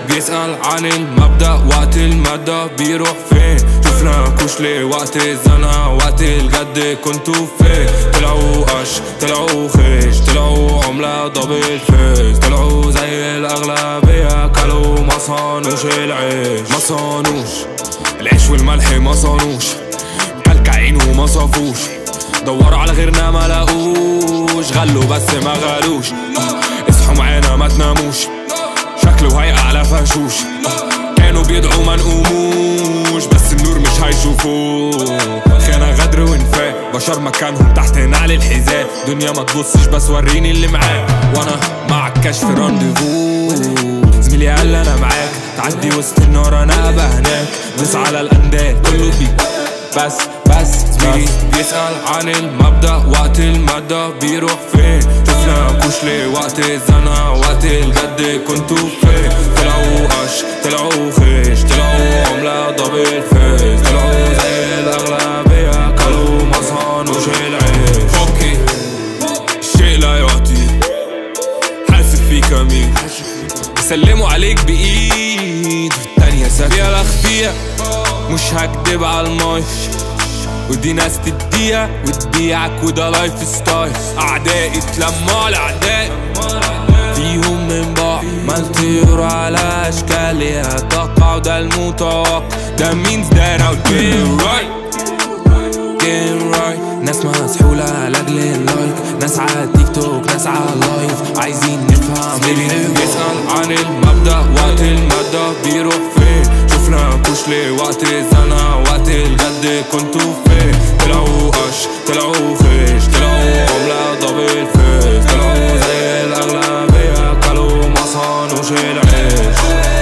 بيسأل عن المبدأ وقت المادة بيروح فين شفنا كشلي وقت الزنقة وقت الجد كنتوا فين طلعوا قش طلعوا خيش طلعوا عملة دبل فيس طلعوا زي الأغلبية كلوا ما صانوش العيش ما صانوش العيش والملح ما صانوش كلكعين وما صافوش دوروا على غيرنا ما لاقوش غلوا بس ما غالوش اصحوا معانا ما تناموش شكله هيقع على فشوش كانوا بيدعوا ما نقوموش بس النور مش هيشوفوه خيانة غدر وانفاق بشر مكانهم تحت نعل الحذاء دنيا ما تبصش بس وريني اللي معاك وانا مع الكشف رانديفو زميلي قال انا معاك تعدي وسط النار انا ابقى هناك بس على الاندال كله بيك بس بس زميلي بيسأل عن المبدأ وقت المادة بيروح فين شفنا كشلي وقت الزنقة وقت الجد كنتوا فين طلعوا قش طلعوا خيش طلعوا عملة دبل فيس طلعوا زي الأغلبية كلوا ما صانوش العيش اوكي الشيء لا يعطي حاسب فيك مين بيسلموا عليك بإيد في التانية ساكت يا الأخفية مش هكدب على المايك ودي ناس تديها وتبيعك وده لايف ستايل اعدائي اتلموا على اعدائي فيهم من بعض ما الطيور على اشكالها تقع وده المتوقع ده means that I'll get right get right ناس مسحولة لأجل اللايك ناس على تيك توك ناس على لايف عايزين نفهم بيسأل عن المبدأ وقت المادة بيروح فين شفنا كشلي وقت الزنقة وقت الجد كنتوا فين طلعوا قش طلعوا خيش طلعوا عملة دبل فيس طلعوا زي الأغلبية كلوا ما صانوش العيش